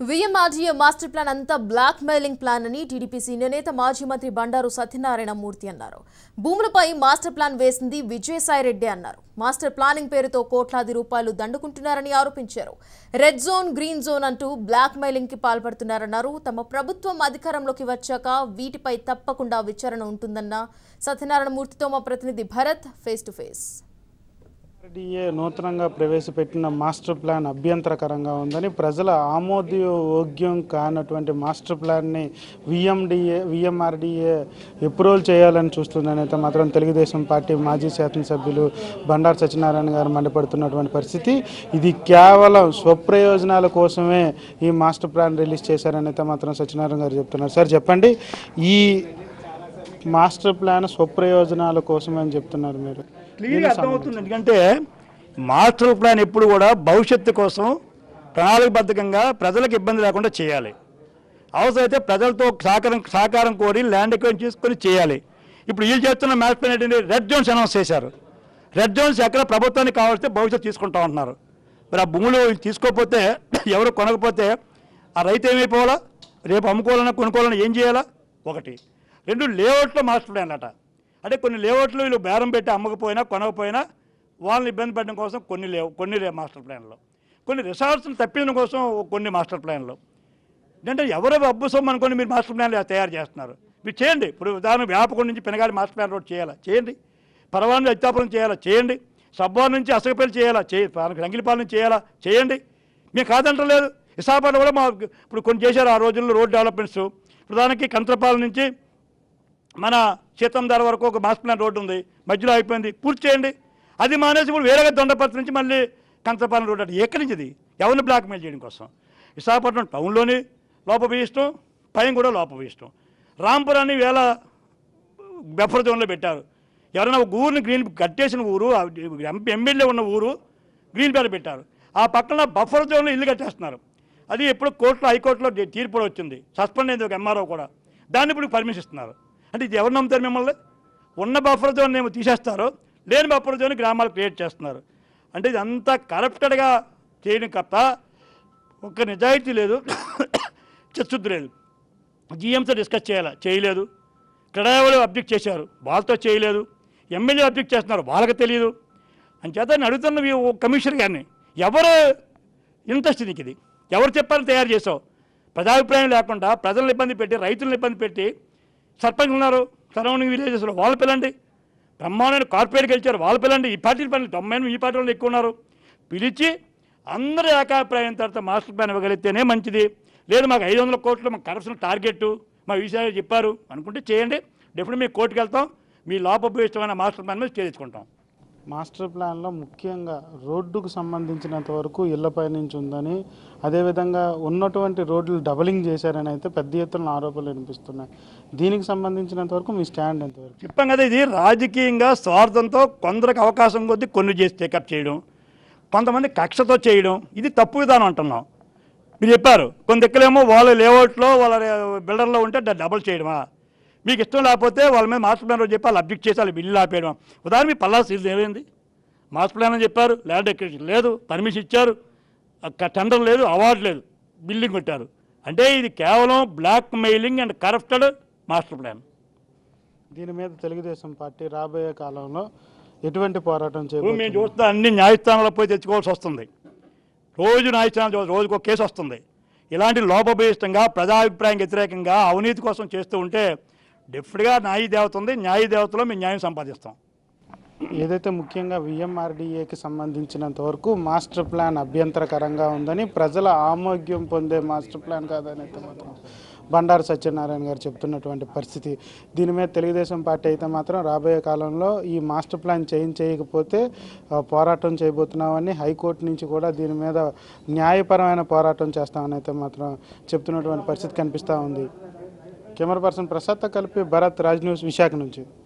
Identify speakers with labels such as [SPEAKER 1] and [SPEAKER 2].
[SPEAKER 1] VMRDA master plan అంతా blackmailing plan అని TDP senior నేత మాజీ మంత్రి బండారు సత్యనారాయణ మూర్తి అన్నారు భూములపై మాస్టర్ ప్లాన్ వేసింది విజయసాయిరెడ్డి అన్నారు మాస్టర్ ప్లానింగ్ పేరుతో కోట్లాది రూపాయలు దండుకుంటున్నారని ఆరోపించారు రెడ్ జోన్ గ్రీన్ జోన్ అంటూ బ్లాక్ మెయిలింగ్ కి పాల్పడుతున్నారన్నారు తమ ప్రభుత్వం అధికారంలోకి వచ్చాక వీటిపై తప్పకుండా విచారణ ఉంటుందన్న సత్యనారాయణ మూర్తితో మా ప్రతినిధి Bharat face to face
[SPEAKER 2] RDA నూతనంగా ప్రవేశపెట్టిన మాస్టర్ ప్లాన్ అభ్యంతరకరంగా ఉందని ప్రజల ఆమోదయోగ్యం కానటువంటి మాస్టర్ ప్లాన్ని విఎండిఏ విఎంఆర్డీఏ అప్రూవల్ చేయాలని చూస్తుందని అయితే మాత్రం తెలుగుదేశం పార్టీ మాజీ శాసనసభ్యులు బండారు సత్యనారాయణ గారు మండిపడుతున్నటువంటి పరిస్థితి ఇది కేవలం స్వప్రయోజనాల కోసమే ఈ మాస్టర్ ప్లాన్ రిలీజ్ చేశారని అయితే మాత్రం సత్యనారాయణ గారు చెప్తున్నారు సార్ చెప్పండి ఈ మాస్టర్ ప్లాన్ స్వప్రయోజనాల కోసమే అని చెప్తున్నారు మీరు
[SPEAKER 3] క్లియర్గా అర్థమవుతుంది ఎందుకంటే మాస్టర్ ప్లాన్ ఎప్పుడు కూడా భవిష్యత్తు కోసం ప్రణాళికబద్ధంగా ప్రజలకు ఇబ్బంది లేకుండా చేయాలి అవసరమైతే ప్రజలతో సహకారం సహకారం కోరి ల్యాండ్ ఎక్వైర్ చేసుకొని చేయాలి ఇప్పుడు వీళ్ళు చేస్తున్న మాస్టర్ ప్లాన్ ఏంటంటే రెడ్ జోన్స్ అనౌన్స్ చేశారు రెడ్ జోన్స్ ఎక్కడ ప్రభుత్వానికి కావాల్సితే భవిష్యత్తు తీసుకుంటా ఉంటున్నారు మరి ఆ భూములు వీళ్ళు తీసుకోకపోతే ఎవరు కొనకపోతే ఆ రైతు ఏమైపోవాలా రేపు అమ్ముకోవాలన్నా కొనుక్కోవాలన్నా ఏం చేయాలా ఒకటి రెండు లేఅవుట్లో మాస్టర్ ప్లాన్ అట అంటే కొన్ని లేఅవుట్లు వీళ్ళు బేరం పెట్టి అమ్మకపోయినా కొనకపోయినా వాళ్ళని ఇబ్బంది పెట్టడం కోసం కొన్ని లేవు కొన్ని లేవు మాస్టర్ ప్లాన్లో కొన్ని రిసార్ట్స్ని తప్పించడం కోసం కొన్ని మాస్టర్ ప్లాన్లు అంటే ఎవరో అబ్బు సొమ్ము అనుకొని మీరు మాస్టర్ ప్లాన్లు తయారు చేస్తున్నారు మీరు చేయండి ఇప్పుడు ఉదాహరణ వ్యాపకం నుంచి పెనగాడి మాస్టర్ ప్లాన్ రోడ్ చేయాలా చేయండి పరవాణి అత్యాపురం చేయాలా చేయండి సబ్బార్ నుంచి అసగపల్లి చేయాలా చేయ రంగిలిపాలెం నుంచి చేయాలా చేయండి మేము కాదంటలేదు విశాఖపట్నం కూడా మా ఇప్పుడు కొన్ని చేశారు ఆ రోజుల్లో రోడ్ డెవలప్మెంట్స్ ఇప్పుడు దానికి కంత్రపాలెం నుంచి మన సీతంధార వరకు ఒక మాస్టర్ ప్లాన్ రోడ్డు ఉంది మధ్యలో అయిపోయింది పూర్తి చేయండి అది మానేసి ఇప్పుడు వేరేగా దొండపత్రి నుంచి మళ్ళీ కంచపాలెం రోడ్డు అంటే ఎక్కడి నుంచి ఇది ఎవరిని బ్లాక్మెయిల్ చేయడం కోసం విశాఖపట్నం టౌన్లోని లోప ఇష్టం పైన కూడా లోప ఇష్టం రాంపురాన్ని వేల బెఫర్ జోన్లో పెట్టారు ఎవరైనా ఒక ఊరిని గ్రీన్ కట్టేసిన ఊరు ఎమ్మెల్యే ఉన్న ఊరు గ్రీన్ బెల్ట్ పెట్టారు ఆ పక్కన బఫర్ జోన్లో ఇల్లు కట్టేస్తున్నారు అది ఎప్పుడు కోర్టులో హైకోర్టులో తీర్పు కూడా వచ్చింది సస్పెండ్ అయింది ఒక ఎంఆర్ఓ కూడా దాన్ని ఇప్పుడు పర్మిషన్ ఇస్తున్నారు అంటే ఇది ఎవరు నమ్ముతారు మిమ్మల్ని ఉన్న బఫర్ జోన్ ఏమో తీసేస్తారు లేని బఫర్ జోన్ గ్రామాలు క్రియేట్ చేస్తున్నారు అంటే ఇది అంతా కరప్టెడ్గా చేయడం తప్ప ఒక్క నిజాయితీ లేదు చిత్శుద్ధి లేదు జీఎంతో డిస్కస్ చేయాలా చేయలేదు క్రీడావాళ్ళు అబ్జెక్ట్ చేశారు వాళ్ళతో చేయలేదు ఎమ్మెల్యే అబ్జెక్ట్ చేస్తున్నారు వాళ్ళకి తెలియదు అని చేత నేను అడుగుతున్న ఈ ఓ కమిషనర్ గారిని ఎవరు ఇంట్రెస్ట్ నీకు ఇది ఎవరు చెప్పాలని తయారు చేసావు ప్రజాభిప్రాయం లేకుండా ప్రజలను ఇబ్బంది పెట్టి రైతులను ఇబ్బంది పెట్టి సర్పంచ్ ఉన్నారు సరౌండింగ్ విలేజెస్లో వాళ్ళ పిల్లండి బ్రహ్మాండమైన కార్పొరేట్కి గెలిచారు వాళ్ళ పిల్లండి ఈ పార్టీల పనులు తొంభై ఈ పార్టీ వాళ్ళు ఎక్కువ ఉన్నారు పిలిచి అందరి ఏకాభిప్రాయం తర్వాత మాస్టర్ ప్లాన్ ఇవ్వగలిగితేనే మంచిది లేదు మాకు ఐదు వందల కోట్లు మాకు కరప్షన్ టార్గెట్ మా విషయాలు చెప్పారు అనుకుంటే చేయండి డెఫినెట్ మేము కోర్టుకు వెళ్తాం మీ లోపభూయిష్టమైన మాస్టర్ ప్లాన్ మీద చేయించుకుంటాం
[SPEAKER 2] మాస్టర్ ప్లాన్లో ముఖ్యంగా రోడ్డుకు సంబంధించినంత వరకు ఇళ్లపై నుంచి ఉందని అదేవిధంగా ఉన్నటువంటి రోడ్లు డబలింగ్ చేశారని అయితే పెద్ద ఎత్తున ఆరోపణలు వినిపిస్తున్నాయి దీనికి సంబంధించినంత వరకు మీ స్టాండ్ ఎంతవరకు
[SPEAKER 3] చెప్పాం కదా ఇది రాజకీయంగా స్వార్థంతో కొందరికి అవకాశం కొద్దీ కొన్ని చేసి టేకప్ చేయడం కొంతమంది కక్షతో చేయడం ఇది తప్పు విధానం అంటున్నాం మీరు చెప్పారు కొన్ని దిక్కులేమో వాళ్ళ లేఅవుట్లో వాళ్ళ బిల్డర్లో ఉంటే డ- డబుల్ చేయడమా మీకు ఇష్టం లేకపోతే వాళ్ళ మీద మాస్టర్ ప్లాన్ రోజు చెప్పి వాళ్ళు అబ్జెక్ట్ చేసి వాళ్ళు బిల్లు ఆపేయడం ఉదాహరణ మీ పల్లా సీజన్ ఏమైంది మాస్టర్ ప్లాన్ అని చెప్పారు ల్యాండ్ ఎక్విజిషన్ లేదు పర్మిషన్ ఇచ్చారు అక్క టెండర్ లేదు అవార్డు లేదు బిల్డింగ్ కొట్టారు అంటే ఇది కేవలం blackmailing and corrupted master plan
[SPEAKER 2] దీని మీద తెలుగుదేశం పార్టీ రాబోయే కాలంలో ఎటువంటి పోరాటం
[SPEAKER 3] ఇప్పుడు మేము
[SPEAKER 2] చేయబోతుంది
[SPEAKER 3] చూస్తే అన్ని న్యాయస్థానాలకు పోయి తెచ్చుకోవాల్సి వస్తుంది రోజు న్యాయస్థానాలు చూ- రోజుకు ఒక కేసు వస్తుంది ఇలాంటి లోపభూయిష్టంగా ప్రజాభిప్రాయం వ్యతిరేకంగా అవినీతి కోసం చేస్తూ ఉంటే డెఫినెట్గా న్యాయ దేవత ఉంది న్యాయ దేవతలో మేము న్యాయం సంపాదిస్తాం
[SPEAKER 2] ఏదైతే ముఖ్యంగా విఎంఆర్డీఏకి సంబంధించినంత వరకు మాస్టర్ ప్లాన్ అభ్యంతరకరంగా ఉందని ప్రజల ఆమోగ్యం పొందే మాస్టర్ ప్లాన్ కాదని అయితే మాత్రం బండారు సత్యనారాయణ గారు చెప్తున్నటువంటి పరిస్థితి దీని మీద తెలుగుదేశం పార్టీ అయితే మాత్రం రాబోయే కాలంలో ఈ మాస్టర్ ప్లాన్ చేంజ్ చేయకపోతే ఆ, పోరాటం చేయబోతున్నామని హైకోర్టు నుంచి కూడా దీని మీద న్యాయపరమైన పోరాటం చేస్తామని అయితే మాత్రం చెప్తున్నటువంటి పరిస్థితి కనిపిస్తూ ఉంది కెమెరా పర్సన్ ప్రసాద్తో కలిపి భరత్ రాజ్ న్యూస్ విశాఖ నుంచి